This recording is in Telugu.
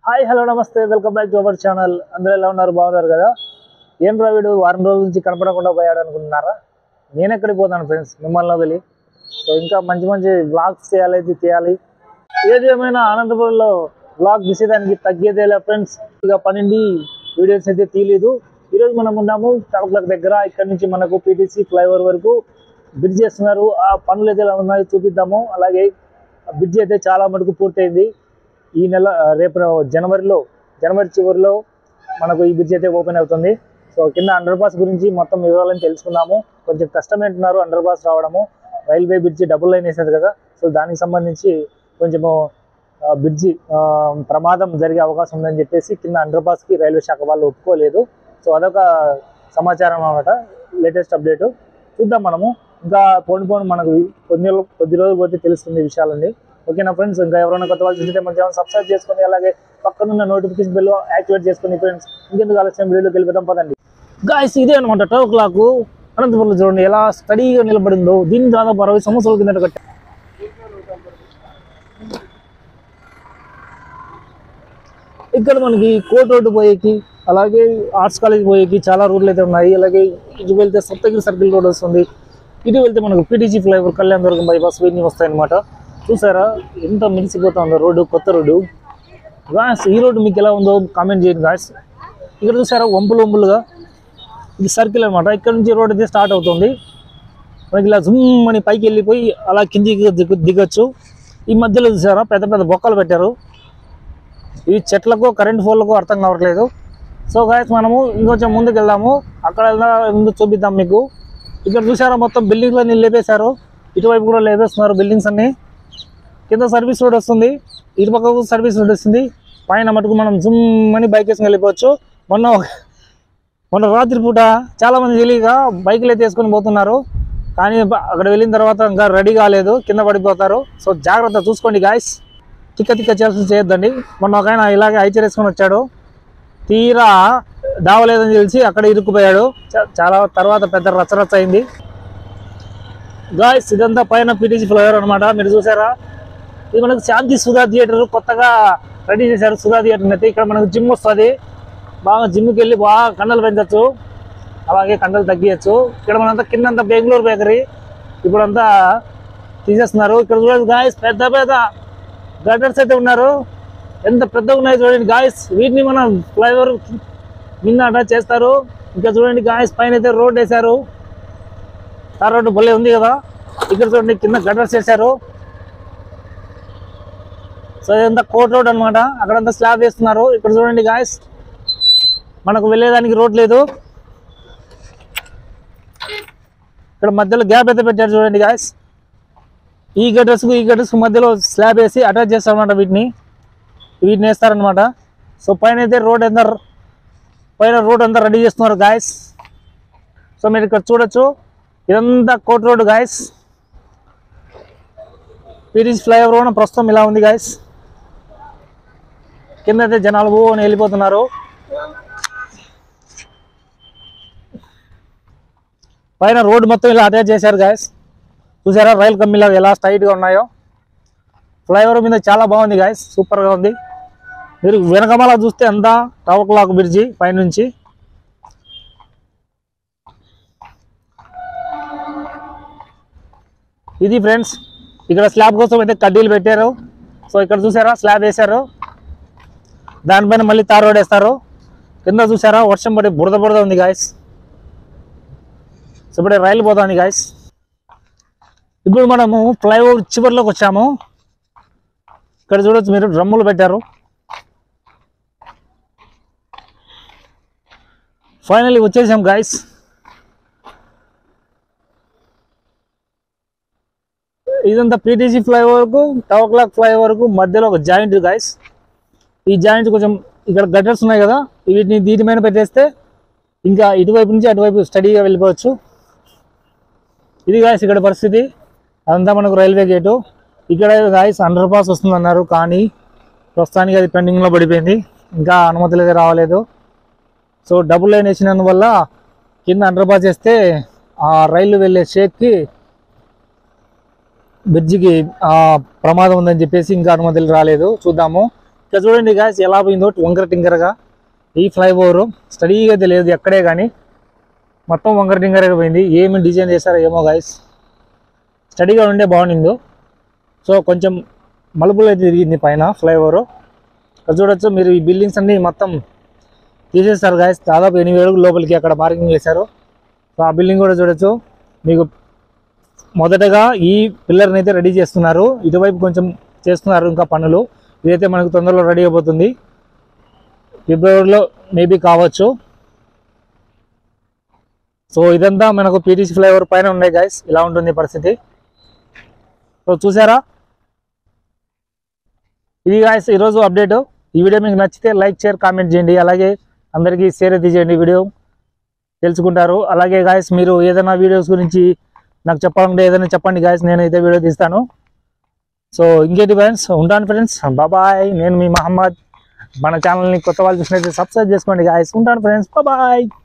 హాయ్ హలో నమస్తే welcome back to our channel అందరూ ఎలా ఉన్నారు బాగున్నారు కదా ఏం రా వీడు వారం రోజుల నుంచి కనపడకుండా పోయాడు అనుకుంటున్నారా నేను ఎక్కడికి పోతాను ఫ్రెండ్స్ మిమ్మల్ని వదిలి సో ఇంకా మంచి మంచి బ్లాగ్స్ చేయాలి ఇది చేయాలి ఏది ఏమైనా అనంతపురంలో బ్లాగ్ తీసేదానికి తగ్గేదేలే ఫ్రెండ్స్ ఇక పన్నెండు వీడియోస్ అయితే తీయలేదు ఈరోజు మనం ఉన్నాము తడకలకు దగ్గర ఇక్కడ నుంచి మనకు పీటీసీ ఫ్లైఓవర్ వరకు బ్రిడ్జ్ చేస్తున్నారు ఆ పనులు అయితే ఎలా ఉన్నాయో చూపిద్దాము అలాగే బ్రిడ్జ్ అయితే చాలా మటుకు పూర్తయింది ఈ నెల ఆ, రేపు జనవరిలో జనవరి చివరిలో మనకు ఈ బ్రిడ్జ్ అయితే ఓపెన్ అవుతుంది సో కింద అండర్ పాస్ గురించి మొత్తం వివరాలను తెలుసుకుందాము కొంచెం కష్టమేంటున్నారు అండర్ పాస్ రావడము రైల్వే బ్రిడ్జి డబుల్ లైన్ వేసేది కదా సో దానికి సంబంధించి కొంచెము ఆ, బ్రిడ్జి ఆ, ప్రమాదం జరిగే అవకాశం ఉందని చెప్పేసి కింద అండర్ పాస్కి రైల్వే శాఖ వాళ్ళు ఒప్పుకోలేదు సో అదొక సమాచారం అన్నమాట లేటెస్ట్ అప్డేట్ చూద్దాం మనము ఇంకా పోను పోను మనకు కొద్ది రోజులు- కొద్ది రోజులు పోతే తెలుస్తుంది ఈ విషయాలన్నీ ఓకేనా ఫ్రెండ్స్ ఇంకా ఎవరైనా కొత్త వాళ్ళు చూస్తే మన ఛానల్ సబ్స్క్రైబ్ చేసుకొని అలాగే పక్కనున్న నోటిఫికేషన్ బిల్ యాక్టివేట్ చేసుకొని ఫ్రెండ్స్ ఇంకెందుకు ఆలస్యం వీడియోకి వెళ్ళిపోతాం పదండి గాయస్ ఇదే అనమాట టో క్లాక్ అనంతపురంలో చూడండి ఎలా స్టడీగా నిలబడిందో దీన్ని దాదాపు అరవై సంవత్సరాల కిందట కట్టారు ఇక్కడ మనకి కోట్ రోడ్డు పోయేకి అలాగే ఆర్ట్స్ కాలేజ్ పోయేకి చాలా రోడ్లు అయితే ఉన్నాయి అలాగే ఇటు వెళ్తే సప్తగిరి సర్కిల్ రోడ్ వస్తుంది ఇటు వెళ్తే మనకు PTC flyover Kalyan Durgam bypass ఇవన్నీ వస్తాయన్నమాట చూసారా ఎంత మిలిసిపోతుందో రోడ్డు కొత్త రోడ్డు గాయస్ ఈ రోడ్డు మీకు ఎలా ఉందో కామెంట్ చేయండి గాయస్ ఇక్కడ చూసారా వంపులు వంపులుగా ఇది సర్కిల్ అనమాట ఇక్కడ నుంచి రోడ్ అయితే స్టార్ట్ అవుతుంది మనకి ఇలా జుమ్ అని పైకి వెళ్ళిపోయి అలా కిందికి దిగ దిగొచ్చు ఈ మధ్యలో చూసారా పెద్ద పెద్ద బొక్కలు పెట్టారు ఈ చెట్లకు కరెంట్ పోల్లకు అర్థం కావట్లేదు సో గాయస్ మనము ఇంకొంచెం ముందుకు వెళ్దాము అక్కడ వెళ్దా ముందు చూపిద్దాం మీకు ఇక్కడ చూసారా మొత్తం బిల్డింగ్లన్నీ లేపేశారు ఇటువైపు కూడా లేపేస్తున్నారు బిల్డింగ్స్ అన్ని కింద సర్వీస్ రోడ్ వస్తుంది ఇటు పక్కకు సర్వీస్ రోడ్ వస్తుంది పైన మటుకు మనం జుమ్ అని బైక్ వేసుకుని వెళ్ళిపోవచ్చు మొన్న ఒక- మొన్న రాత్రి పూట చాలా మంది తెలియక బైకులు అయితే వేసుకొని పోతున్నారు కానీ బ- అక్కడ వెళ్ళిన తర్వాత ఇంకా రెడీ కాలేదు కింద పడిపోతారు సో జాగ్రత్త చూసుకోండి గాయస్ తిక్క తిక్క చేయాల్సి చేయొద్దండి మొన్న ఒక ఆయన ఇలాగే ఐచర్ వేసుకొని వచ్చాడు తీరా దావలేదని తెలిసి అక్కడ ఇరుక్కుపోయాడు చా- చాలా తర్వాత పెద్ద రచ్చరచ్చ అయింది గాయస్ ఇదంతా పైన పీటీసీ ఫ్లైఓవర్ అనమాట మీరు చూసారా ఇది మనకు శాంతి సుధా థియేటర్ కొత్తగా రెడీ చేశారు సుధా థియేటర్ అయితే ఇక్కడ మనకు జిమ్ వస్తుంది బాగా జిమ్కి వెళ్ళి బాగా కండలు పెంచవచ్చు అలాగే కండలు తగ్గించచ్చు ఇక్కడ మనంతా కిందంతా బెంగళూరు బేకరీ ఇప్పుడంతా తీసేస్తున్నారు ఇక్కడ చూడండి గాయస్ పెద్ద పెద్ద గటర్స్ అయితే ఉన్నారు ఎంత పెద్దగా ఉన్నాయి చూడండి గాయస్ వీటిని మనం ఫ్లైఓవర్ మిందాట చేస్తారు ఇంకా చూడండి గాయస్ పైన అయితే రోడ్ వేశారు ఆ రోడ్డు భలే ఉంది కదా ఇక్కడ చూడండి కింద గటర్స్ వేశారు సో ఇదంతా కోట్ రోడ్ అనమాట అక్కడంతా స్లాబ్ వేస్తున్నారు ఇక్కడ చూడండి గాయస్ మనకు వెళ్ళేదానికి రోడ్ లేదు ఇక్కడ మధ్యలో గ్యాప్ అయితే పెట్టారు చూడండి గాయస్ ఈ గటర్స్ ఈ గటర్స్ మధ్యలో స్లాబ్ వేసి అటాచ్ చేస్తారన్నమాట వీటిని వీటిని వేస్తారనమాట సో పైన అయితే రోడ్ ఎంత పైన రోడ్ అంతా రెడీ చేస్తున్నారు గాయస్ సో మీరు ఇక్కడ చూడొచ్చు ఇదంతా కోట్ రోడ్ గాయస్ పీరీస్ ఫ్లైఓవర్ కూడా ప్రస్తుతం ఇలా ఉంది గాయస్ కింద అయితే జనాలు ఓ అని వెళ్ళిపోతున్నారు పైన రోడ్ మొత్తం ఇలా అటాచ్ చేశారు గాయస్ చూసారా రైలు కమ్మీలా ఎలా స్ట్రైట్గా ఉన్నాయో ఫ్లైఓవర్ మీద చాలా బాగుంది గాయస్ సూపర్గా ఉంది మీరు వెనకమాల చూస్తే అంతా టవర్ క్లాక్ బ్రిడ్జి పైనుంచి ఇది ఫ్రెండ్స్ ఇక్కడ స్లాబ్ కోసం అయితే కడ్డీలు పెట్టారు సో ఇక్కడ చూసారా స్లాబ్ వేశారు దానిపైన మళ్ళీ తార్ రోడ్ వేస్తారు కింద చూసారా వర్షం పడి బురద బురద ఉంది గాయస్ సో ఇప్పుడే రైలు పోతుంది గాయస్ ఇప్పుడు మనము ఫ్లైఓవర్ చివరిలోకి వచ్చాము ఇక్కడ చూడొచ్చు మీరు డ్రమ్ములు పెట్టారు ఫైనల్లీ వచ్చేసాం గాయస్ ఇదంతా పీటీసీ ఫ్లైఓవర్కు టవర్ క్లాక్ ఫ్లైఓవర్కు మధ్యలో ఒక జాయింట్ గాయస్ ఈ జాయింట్ కొంచెం ఇక్కడ గటర్స్ ఉన్నాయి కదా వీటిని దీని మీద పెట్టేస్తే ఇంకా ఇటువైపు నుంచి అటువైపు స్టడీగా వెళ్ళిపోవచ్చు ఇది గాయస్ ఇక్కడ పరిస్థితి అదంతా మనకు రైల్వే గేటు ఇక్కడ గాయస్ అండర్ పాస్ వస్తుంది అన్నారు కానీ ప్రస్తుతానికి అది పెండింగ్లో పడిపోయింది ఇంకా అనుమతులు అయితే రావలేదు సో డబుల్ లైన్ వేసినందువల్ల కింద అండర్ పాస్ చేస్తే ఆ రైలు వెళ్ళే షేక్కి బ్రిడ్జికి ఆ, ప్రమాదం ఉందని చెప్పేసి ఇంకా అనుమతులు రాలేదు చూద్దాము ఇక్కడ చూడండి గాయస్ ఎలా పోయిందో వంకర టింకరగా ఈ ఫ్లైఓవర్ స్టడీగా తెలియదు ఎక్కడే కానీ మొత్తం వంకర టింకరగా పోయింది ఏమి డిజైన్ చేశారో ఏమో గాయస్ స్టడీగా ఉండే బాగుండిందో సో కొంచెం మలుపులు అయితే తిరిగింది పైన ఫ్లైఓవర్ ఇక్కడ చూడొచ్చు మీరు ఈ బిల్డింగ్స్ అన్ని మొత్తం తీసేస్తారు గాయస్ దాదాపు ఎనిమిది అడుగులు లోపలికి అక్కడ మార్కింగ్ చేశారు సో ఆ బిల్డింగ్ కూడా చూడొచ్చు మీకు మొదటగా ఈ పిల్లర్ని అయితే రెడీ చేస్తున్నారు ఇటువైపు కొంచెం చేస్తున్నారు ఇంకా పనులు ఇదైతే మనకు తొందరలో రెడీ అయిపోతుంది ఫిబ్రవరిలో మేబీ కావచ్చు సో ఇదంతా మనకు పీటీసీ ఫ్లైఓవర్ పైన ఉన్నాయి గాయస్ ఇలా ఉంటుంది పరిస్థితి సో చూసారా ఇది గాయస్ ఈరోజు అప్డేట్ ఈ వీడియో మీకు నచ్చితే లైక్ షేర్ కామెంట్ చేయండి అలాగే అందరికీ షేర్ అయితే చేయండి వీడియో తెలుసుకుంటారు అలాగే గాయస్ మీరు ఏదైనా వీడియోస్ గురించి నాకు చెప్పాలంటే ఏదైనా చెప్పండి గాయస్ నేను అయితే వీడియో తీస్తాను సో ఇంకేంటి ఫ్రెండ్స్ ఉంటాను ఫ్రెండ్స్ బాబాయ్ నేను మీ మహమ్మద్ మన ఛానల్ని కొత్త వాళ్ళు చూసినట్లయితే సబ్స్క్రైబ్ చేసుకోండి గాయస్ ఉంటాను ఫ్రెండ్స్ బాబాయ్